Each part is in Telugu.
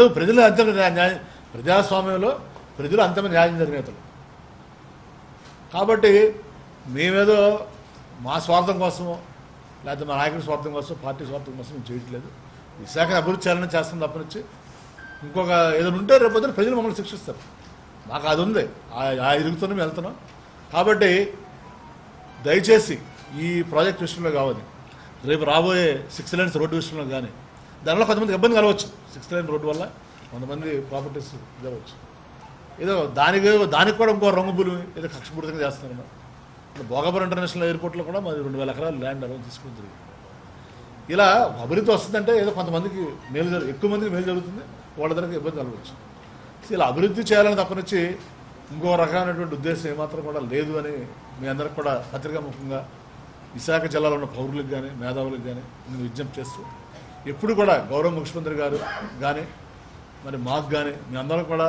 ప్రజలు ప్రజలు అంతిమ న్యాయ- న్యాయ ప్రజాస్వామ్యంలో ప్రజలు అంతిమ న్యాయం జరిగినతలు కాబట్టి మేమేదో మా స్వార్థం కోసమో లేకపోతే మా నాయకుడి స్వార్థం కోసం పార్టీ స్వార్థం కోసం మేము చేయట్లేదు విశాఖ అభివృద్ధి చేయాలని చేస్తాం తప్పనిచ్చి ఇంకొక ఏదైనా ఉంటే రేపు పొద్దున ప్రజలు మమ్మల్ని శిక్షిస్తారు మాకు అది ఉంది ఆ- ఆ ఎదుగుతూనే మేము వెళ్తున్నాం కాబట్టి దయచేసి ఈ ప్రాజెక్ట్ విషయంలో కావాలి రేపు రాబోయే సిక్స్ లైన్స్ రోడ్డు విషయంలో కానీ దానివల్ల కొంతమంది ఇబ్బంది కలవచ్చు సిక్స్ లైన్ రోడ్డు వల్ల కొంతమంది ప్రాపర్టీస్ ఇదవచ్చు ఏదో దానికి దానికి కూడా ఇంకో రంగు పులు ఏదో కక్షపూరితంగా చేస్తున్నారు ఇప్పుడు భోగాపురం ఇంటర్నేషనల్ ఎయిర్పోర్ట్లో కూడా మాది రెండు వేల ఎకరాలు ల్యాండ్ అరౌండ్ తీసుకుని జరిగింది ఇలా అభివృద్ధి వస్తుందంటే ఏదో కొంతమందికి మేలు జరుగు ఎక్కువ మందికి మేలు జరుగుతుంది వాళ్ళ దగ్గర ఇబ్బంది కలగవచ్చు సో ఇలా అభివృద్ధి చేయాలని తప్పనిచ్చి ఇంకో రకమైనటువంటి ఉద్దేశం ఏమాత్రం కూడా లేదు అని మీ అందరికి కూడా పత్రికా ముఖంగా విశాఖ జిల్లాలో ఉన్న పౌరులకు కానీ మేధావులకు కానీ నేను విజ్ఞప్తి చేస్తూ ఎప్పుడు కూడా గౌరవ ముఖ్యమంత్రి గారు కానీ మరి మాకు కానీ మీ అందరం కూడా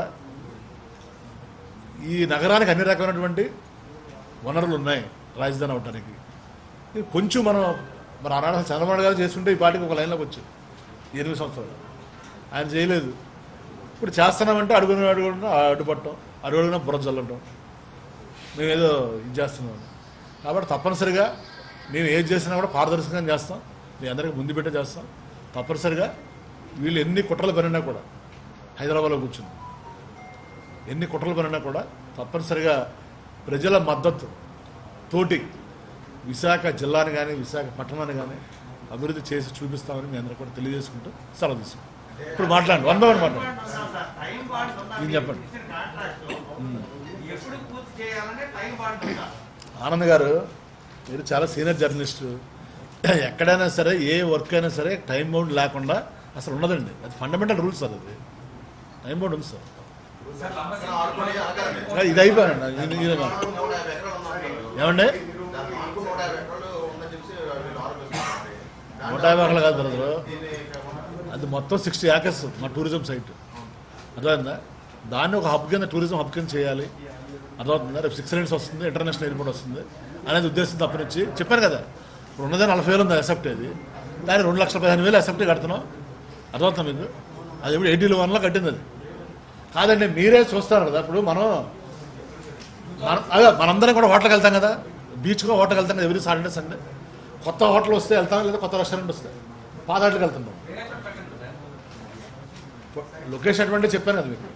ఈ నగరానికి అన్ని రకమైనటువంటి వనరులు ఉన్నాయి రాజధాని అవడానికి ఇది కొంచెం మనం మరి ఆనాడు అసలు చంద్రబాబు గారు చేస్తుంటే ఈ పార్టీకి ఒక లైన్లోకి వచ్చి ఎనిమిది సంవత్సరాలు ఆయన చేయలేదు ఇప్పుడు చేస్తున్నామంటే అడుగున అడుగున అడ్డుపట్టడం అడుగున బుర్ర చల్లటం మేము ఏదో ఇది చేస్తున్నాం కాబట్టి తప్పనిసరిగా మేము ఏది చేసినా కూడా పారదర్శకంగా చేస్తాం మీ అందరికీ ముందు పెట్టే చేస్తాం తప్పనిసరిగా వీళ్ళు ఎన్ని కుట్రలు పనినా కూడా హైదరాబాద్లో కూర్చుని ఎన్ని కుట్రలు పనినా కూడా తప్పనిసరిగా ప్రజల మద్దతు తోటి విశాఖ జిల్లాని కానీ విశాఖ పట్టణాన్ని కానీ అభివృద్ధి చేసి చూపిస్తామని మీ అందరూ కూడా తెలియజేసుకుంటూ సెలవు తీసుకుంటాం ఇప్పుడు మాట్లాడండి వన్ బై వన్ మాట్లాడండి టైం బాండ్స్ ఉన్నాయి. ఇది చెప్పండి. ఇచ్చిన కాంట్రాక్ట్ ఎప్పుడు పూర్తి చేయాలంటే టైం బాండ్ ఉందా ఆనంద్ గారు మీరు చాలా సీనియర్ జర్నలిస్టు ఎక్కడైనా సరే ఏ వర్క్ అయినా సరే టైం బౌండ్ లేకుండా అసలు ఉండదండి అది ఫండమెంటల్ రూల్స్ సార్ అది టైం బౌండ్ ఉంది సార్ ఆడుకొని అనగానే ఇంకా ఇది అయిపోయానండి ఇది- ఇది- నూట యాభై ఎకరాలు ఉందంటున్నారు. ఏమండి దానికి మనకు నూట యాభై ఎకరాలు ఉందని చెప్పేసి వీళ్ళు ఆరోపిస్తున్నారు. నూట యాభై ఎకరాలు కాదు బ్రదరు దీన్ని ఇక్కడ అది మొత్తం సిక్స్టీ ఏకర్స్ మా టూరిజం సైట్ అర్థమైందా దాన్ని ఒక హబ్ కింద టూరిజం హబ్ కింద చేయాలి అర్థమవుతుందా రేపు సిక్స్ లైన్స్ వస్తుంది ఇంటర్నేషనల్ ఎయిర్పోర్ట్ వస్తుంది అనేది ఉద్దేశం తప్పనిచ్చి చెప్పాను కదా ఇప్పుడు ఉన్నదే నలభై వేలు ఉంది ఎసెప్ట్ అది దానికి రెండు లక్షల పదిహేను వేలు ఎసెప్ట్ కడుతున్నాం అర్థమవుతుందా మీకు అది ఇప్పుడు ఎయిటీ వన్లో కట్టింది అది కాదండి మీరే చూస్తారు కదా ఇప్పుడు మనం మన అదే మనందరం కూడా హోటల్కి వెళ్తాం కదా బీచ్గా హోటల్కి వెళ్తాం కదా ఎవరీ సాటర్డే సండే కొత్త హోటల్ వస్తే వెళ్తాం లేదా కొత్త రెస్టారెంట్ వస్తే పాత హోటల్కి వెళ్తున్నాం లొకేషన్ అటువంటి చెప్పాను కదా మీకు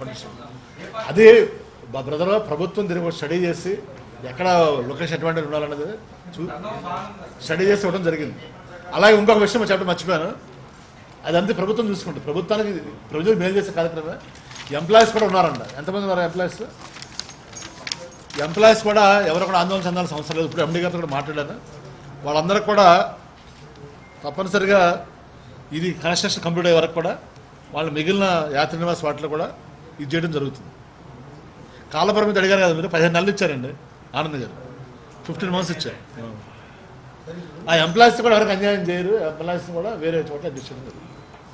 అది మా బ్రదర్ ప్రభుత్వం తిరిగి ఒక స్టడీ చేసి ఎక్కడ లొకేషన్ ఎటువంటి ఉండాలన్నది చూ స్టడీ చేసి ఇవ్వడం జరిగింది అలాగే ఇంకొక విషయం చెప్పడం మర్చిపోయాను అదంతా ప్రభుత్వం చూసుకుంటుంది ప్రభుత్వానికి ప్రజలు మేలు చేసే కార్యక్రమమే ఎంప్లాయీస్ కూడా ఉన్నారంట ఎంతమంది ఉన్నారు ఎంప్లాయీస్ ఎంప్లాయీస్ కూడా ఎవరు కూడా ఆందోళన చెందాల్సిన అవసరం లేదు ఇప్పుడు ఎండీ గారితో కూడా మాట్లాడాను వాళ్ళందరికీ కూడా తప్పనిసరిగా ఇది కన్స్ట్రక్షన్ కంప్లీట్ అయ్యే వరకు కూడా వాళ్ళు మిగిలిన యాత్రి నివాస్ వాటిలో కూడా ఇది చేయడం జరుగుతుంది కాలపరిమితి అడిగారు కదా మీరు పదిహేను నెలలు ఇచ్చారండి ఆనంద్ గారు ఫిఫ్టీన్ మంత్స్ ఇచ్చారు ఆ ఎంప్లాయీస్ కూడా ఎవరికి అన్యాయం చేయరు ఎంప్లాయీస్ కూడా వేరే చోట్ల అడ్జస్ట్ చేయడం జరుగుతుంది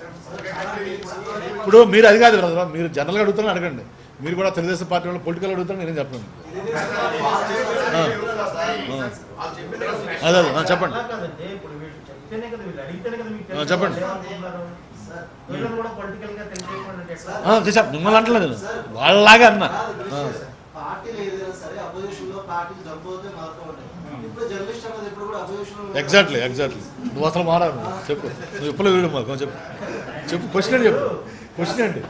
ఇప్పుడు మీరు అది కాదు బ్రదర్ మీరు జనరల్గా అడుగుతారని అడగండి మీరు కూడా తెలుగుదేశం పార్టీ వాళ్ళు పొలిటికల్ అడుగుతారని నేనేం చెప్పను ఆ. వాళ్ళు చెప్పిన అదే అదే ఆ, చెప్పండి అలా కాదండి, ఇప్పుడు వీళ్ళు చెప్తేనే కదా వీళ్ళు అడిగితేనే కదా మీకు ఆ, చెప్పండి. ఏమనుకుంటున్నారు? వీళ్ళని కూడా పొలిటికల్ గా తెలియజేయకుండా ఎట్లా? ఆ, చెప్ప మిమ్మల్ని అంటలేదు నేను వాళ్ళలాగే అన్నా ఆ. పార్టీలు ఏదైనా సరే అపోజిషన్ లో పార్టీలు చంపుతే మాత్రం ఉంటాయి ఇప్పుడు జర్నలిస్ట్ అన్నది ఇప్పుడు కూడా అపోజిషన్ ఎగ్జాక్ట్లీ ఎగ్జాక్ట్లీ నువ్వు అసలు మారాను చెప్పు నువ్వు ఎప్పుడు వీడు మాకు చెప్పు చెప్పు క్వశ్చన్ ఏంటి చెప్పు క్వశ్చన్ ఏంటి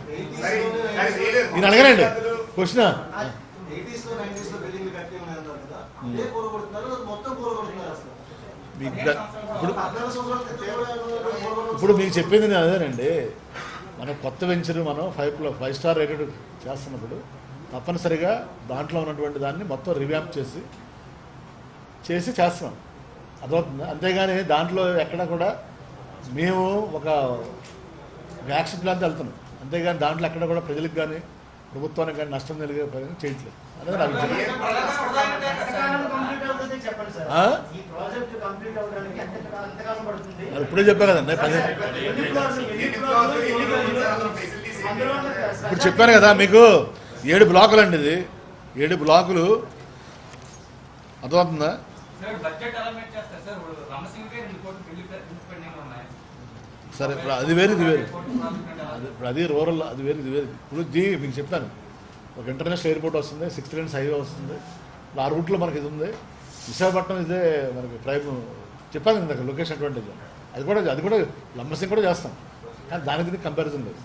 నేను అడగనండి క్వశ్చన్ ఎయిటీస్ లో నైన్టీస్ లో బిల్డింగ్లు కట్టి ఉన్నాయి అన్నారు కదా అదే కూరగొడుతున్నారు అది మొత్తం కూరగొడుతున్నారు అసలు మీకు ద- ఇప్పుడు పద్నాలుగు సంవత్సరాల క్రితం కూడా కూరగొడుతున్నారు. ఇప్పుడు మీకు చెప్పింది నేను అదేనండి మనం కొత్త వెంచర్ మనం ఫైవ్ ప్లో ఫైవ్ స్టార్ రేటెడ్ చేస్తున్నప్పుడు తప్పనిసరిగా దాంట్లో ఉన్నటువంటి దాన్ని మొత్తం రివ్యాంప్ చేసి చేసి చేస్తున్నాం అర్థమవుతుంది అంతేగాని దాంట్లో ఎక్కడ కూడా మేము ఒక యాక్షన్ ప్లాన్తో వెళ్తున్నాం అంతేగాని దాంట్లో ఎక్కడ కూడా ప్రజలకు కానీ ప్రభుత్వానికి కానీ నష్టం కలిగే ప్రయత్నం చేయట్లేదు అనేది నా అభిప్రాయం ఎంతకాలం కంప్లీట్ అవుతుంది చెప్పండి సార్ ఆ? ఈ ప్రాజెక్ట్ కంప్లీట్ అవడానికి ఎంత ఎంతకాలం పడుతుంది అది ఇప్పుడే చెప్పా కదండి పది ఎన్ని ఫ్లోర్లు, ఎన్ని ఫ్లోర్లు, ఎన్ని గదులు? అందులో ఉన్న ఇప్పుడు చెప్పాను కదా మీకు ఏడు బ్లాకులు అండి ఇది ఏడు బ్లాకులు అర్థమవుతుందా సార్ బడ్జెట్ అలర్మెంట్ చేస్తారు సార్ ఇప్పుడు రమసింగ్కే రెండు కోట్లు బిల్లు పెండింగ్ ఉన్నాయి సరే ఇప్పుడు అది వేరు ఇది వేరు అది ఇప్పుడు అది రూరల్ అది వేరు ఇది వేరు ఇప్పుడు జీ మీకు చెప్పాను ఒక ఇంటర్నేషనల్ ఎయిర్పోర్ట్ వస్తుంది సిక్స్త్ లైన్స్ హైవే వస్తుంది ఆ రూట్లో మనకి ఇది ఉంది విశాఖపట్నం ఇదే మనకి ప్రైమ్ చెప్పాను ఇందాక లొకేషన్ అడ్వాంటేజ్ అది కూడా అది కూడా లంబసింగ్ కూడా చేస్తాం కానీ దానికి దీనికి కంపారిజన్ లేదు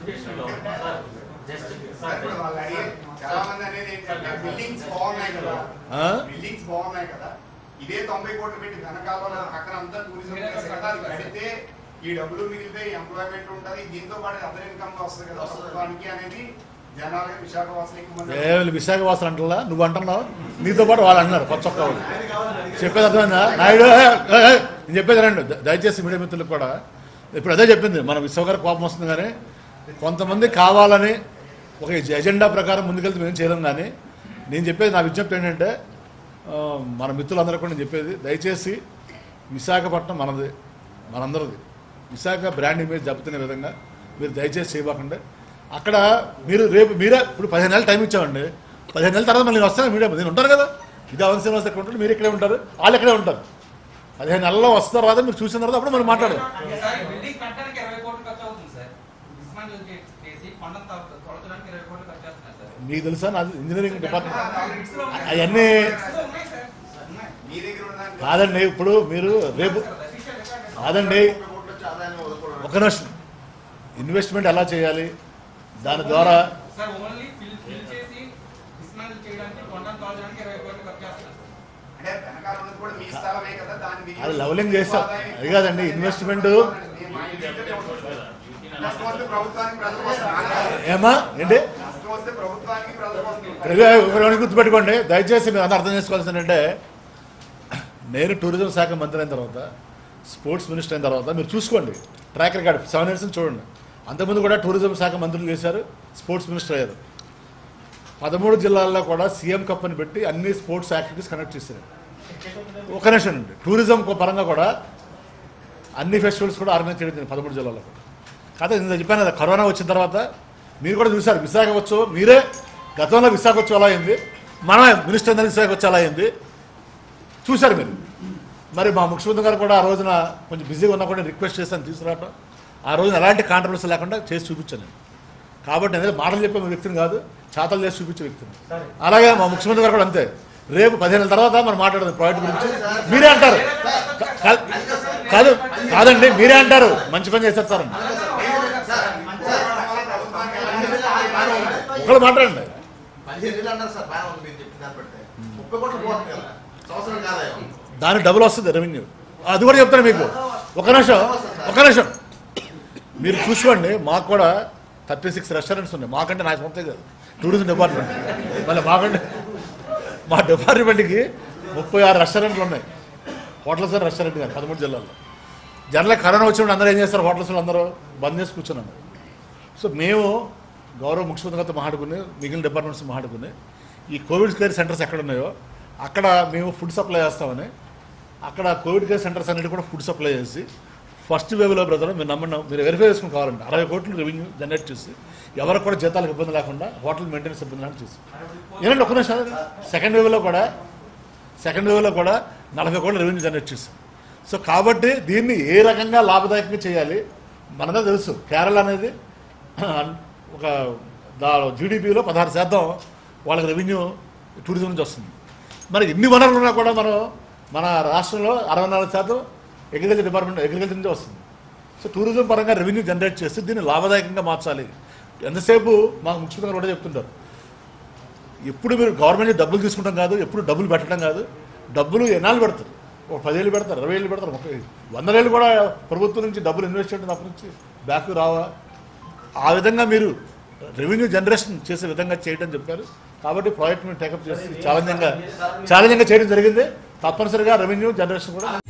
సార్, ఇప్పుడు వాళ్ళు అడిగే చాలా మంది అనేది ఏంటంటే బిల్డింగ్స్ బాగున్నాయి కదా ఆ? బిల్డింగ్స్ బాగున్నాయి కదా ఇదే తొంభై కోట్లు పెట్టి వెనకాల అక్కడ అంతా టూరిజం ప్లేస్ కదా అది కడితే ఈ డబ్బులు మిగిలితే ఎంప్లాయ్మెంట్ ఉంటది దీంతో పాటు అదర్ ఇన్కమ్ వస్తుంది కదా ప్రభుత్వానికి అనేది జనాలకి విశాఖ వాసులకి మంది ఏ విశాఖ వాసులు అంటలా నువ్వు అంటున్నావు నీతో పాటు వాళ్ళు అంటున్నారు కొత్త ఒక్క వాళ్ళు చెప్పేది అర్థమైందా నాయుడు ఏ, ఏ, ఏ, నేను చెప్పేది రండి ద- దయచేసి మీడియా మిత్రులకు కూడా ఇప్పుడు అదే చెప్పింది మన విశ్వగారి కోపం వస్తుంది కానీ కొంతమంది కావాలని ఒక ఎజెండా ప్రకారం ముందుకెళ్తే మేము చేయలేం కానీ నేను చెప్పేది నా విజ్ఞప్తి ఏంటంటే ఆ, మన మిత్రులందరూ కూడా నేను చెప్పేది దయచేసి విశాఖపట్నం మనది మనందరిది విశాఖ బ్రాండ్ ఇమేజ్ దెబ్బతినే విధంగా మీరు దయచేసి చేయబాకండి అక్కడ మీరు రేపు మీరే ఇప్పుడు పదిహేను నెలలు టైం ఇచ్చామండి పదిహేను నెలల తర్వాత మళ్ళీ వస్తాను మీడియా నేను ఉంటారు కదా ఇది అవసరం శ్రీనివాస్ ఎక్కడ ఉంటారు మీరు ఇక్కడే ఉంటారు వాళ్ళు ఇక్కడే ఉంటారు పదిహేను నెలల్లో వస్తున్న తర్వాత మీరు చూసిన తర్వాత అప్పుడు మనం మాట్లాడదాం ఈసారి బిల్డింగ్ కట్టడానికి ఇరవై కోట్లు ఖర్చు అవుతుంది సార్ డిస్మాంటిల్ చే- చేసి కొండను తొ- తొలచడానికి ఇరవై కోట్లు ఖర్చు చేస్తున్నారు సార్ మీకు తెలుసా నాది ఇంజనీరింగ్ డిపార్ట్మెంట్ బిట్స్ లో ఉన్నాయి. అవన్నీ బిట్స్ లో ఉన్నాయి సార్ ఉన్నాయి. మీ దగ్గర ఉన్నదానికి కాదండి ఇప్పుడు మీరు రేపు అఫీషియల్ రికార్డ్ కాదండి ముప్పై కోట్లు వచ్చి ఆదాయాన్ని వదులుకోవడం ఒక నిమిషం ఇన్వెస్ట్మెంట్ ఎలా చేయాలి దాని ద్వారా సార్ ఓన్లీ ఫిల్ ఫిల్ చేసి డిస్మాంటిల్ చేయడానికి కొండను తొలచడానికి ఇరవై కోట్లు ఖర్చు చేస్తున్నారు సార్ అంటే వెనకాల ఉన్నది కూడా మీ స్థలమే కదా దాని వినియోగం అది లెవలింగ్ చేస్తాం. అది కాదండి, investment- మా ఇంటికి నష్టం వస్తే ప్రభుత్వానికి ప్రజలకు వస్తుంది ఏమా ఏంటి నష్టం వస్తే ప్రభుత్వానికి ప్రజలకు వస్తుంది ప్రజలు ఒకటి గుర్తుపెట్టుకోండి దయచేసి మీరు అందరూ అర్థం చేసుకోవాల్సింది ఏంటంటే నేను టూరిజం శాఖ మంత్రి అయిన తర్వాత స్పోర్ట్స్ మినిస్టర్ అయిన తర్వాత మీరు చూసుకోండి ట్రాక్ రికార్డ్ సెవెన్ ఇయర్స్ చూడండి అంతకుముందు కూడా టూరిజం శాఖ మంత్రులు చేశారు స్పోర్ట్స్ మినిస్టర్ అయ్యారు పదమూడు జిల్లాల్లో కూడా సీఎం కప్ అని పెట్టి అన్ని స్పోర్ట్స్ యాక్టివిటీస్ కనెక్ట్ చేశారు ఒక నిమిషం అండి టూరిజం పరంగా కూడా అన్ని ఫెస్టివల్స్ కూడా ఆర్గనైజ్ చేయడం జరిగింది పదమూడు జిల్లాలో కూడా కాదు నేను చెప్పాను కదా కరోనా వచ్చిన తర్వాత మీరు కూడా చూశారు విశాఖ ఉత్సవం మీరే గతంలో విశాఖ ఉత్సవం ఎలా అయింది మన మినిస్టర్ అందరి విశాఖ ఉత్సవం ఎలా అయింది చూశారు మీరు మరి మా ముఖ్యమంత్రి గారు కూడా ఆ రోజున కొంచెం బిజీగా ఉన్నా కూడా రిక్వెస్ట్ చేశాను తీసుకురావటం ఆ రోజున ఎలాంటి కాంట్రవర్సీ లేకుండా చేసి చూపించాను నేను కాబట్టి నేను మాటలు చెప్పే వ్యక్తిని కాదు చాతలు చేసి చూపించే వ్యక్తిని అలాగే మా ముఖ్యమంత్రి గారు కూడా అంతే రేపు పదిహేను తర్వాత మనం మాట్లాడదాం ప్రాజెక్ట్ గురించి మీరే అంటారు కా- కాదు కాదండి మీరే అంటారు మంచి పని చేస్తారు సార్ అని. ఒకళ్ళు మాట్లాడండి పదిహేను వేలు అన్నారు సార్ బాగా ఉంది మీరు చెప్పిన దాన్ని బట్టి ముప్పై కోట్లు పోతుంది కదా సంవత్సరానికి ఆదాయం దానికి డబుల్ వస్తుంది రెవెన్యూ అది కూడా చెప్తాను మీకు ఒక నిమిషం ఒక నిమిషం మీరు చూసుకోండి మాకు కూడా థర్టీ సిక్స్ రెస్టారెంట్స్ ఉన్నాయి మాకంటే నాకు సొంతే కాదు టూరిజం డిపార్ట్మెంట్ మళ్ళీ మాకంటే మా డిపార్ట్మెంట్కి ముప్పై ఆరు రెస్టారెంట్లు ఉన్నాయి హోటల్స్ అండ్ రెస్టారెంట్ కానీ పదమూడు జిల్లాల్లో జనరల్ కరోనా వచ్చినప్పుడు అందరూ ఏం చేస్తారు హోటల్స్లో అందరూ బంద్ చేసి కూర్చున్నాను సో మేము గౌరవ ముఖ్యమంత్రి గారితో మాట్లాడుకుని మిగిలిన డిపార్ట్మెంట్స్ మాట్లాడుకుని ఈ కోవిడ్ కేర్ సెంటర్స్ ఎక్కడ ఉన్నాయో అక్కడ మేము ఫుడ్ సప్లై చేస్తామని అక్కడ కోవిడ్ కేర్ సెంటర్స్ అన్నిటి కూడా ఫుడ్ సప్లై చేసి ఫస్ట్ వేవ్లో బ్రదర్ మీరు నమ్మండి మీరు వెరిఫై చేసుకుని కావాలండి అరవై కోట్లు రెవెన్యూ జనరేట్ చేసి ఎవరికి కూడా జీతాలకు ఇబ్బంది లేకుండా హోటల్ మెయింటెనెన్స్ ఇబ్బంది లేకుండా చేసి ఏనండి ఒక్క నిమిషం సెకండ్ వేవ్లో కూడా సెకండ్ వేవ్లో కూడా నలభై కోట్ల రెవెన్యూ జనరేట్ చేశాం సో కాబట్టి దీన్ని ఏ రకంగా లాభదాయకంగా చేయాలి మనదే తెలుసు కేరళ అనేది ఒక దా జీడిపిలో పదహారు శాతం వాళ్ళకి రెవెన్యూ టూరిజం నుంచి వస్తుంది మరి ఎన్ని వనరులు ఉన్నా కూడా మనం మన రాష్ట్రంలో అరవై నాలుగు శాతం అగ్రికల్చర్ డిపార్ట్మెంట్ అగ్రికల్చర్ నుంచే వస్తుంది సో టూరిజం పరంగా రెవెన్యూ జనరేట్ చేసి దీన్ని లాభదాయకంగా మార్చాలి ఎంతసేపు మాకు ముఖ్యమంత్రి గారు కూడా చెప్తుంటారు ఎప్పుడు మీరు గవర్నమెంట్ నుంచి డబ్బులు తీసుకుంటాం కాదు ఎప్పుడు డబ్బులు పెట్టడం కాదు డబ్బులు ఎన్నాళ్ళు పెడతారు ఒక పదేళ్ళు పెడతారు ఇరవై ఏళ్ళు పెడతారు ముప్పై వందలేళ్ళు కూడా ప్రభుత్వం నుంచి డబ్బులు ఇన్వెస్ట్ చేయడం తప్ప నుంచి బ్యాక్ రావా ఆ విధంగా మీరు రెవెన్యూ జనరేషన్ చేసే విధంగా చేయడం చెప్పారు కాబట్టి ప్రాజెక్ట్ మీరు టేకప్ చేసి ఛాలెంజింగ్గా ఛాలెంజింగ్గా చేయడం జరిగింది తప్పనిసరిగా రెవెన్యూ జనరేషన్ కూడా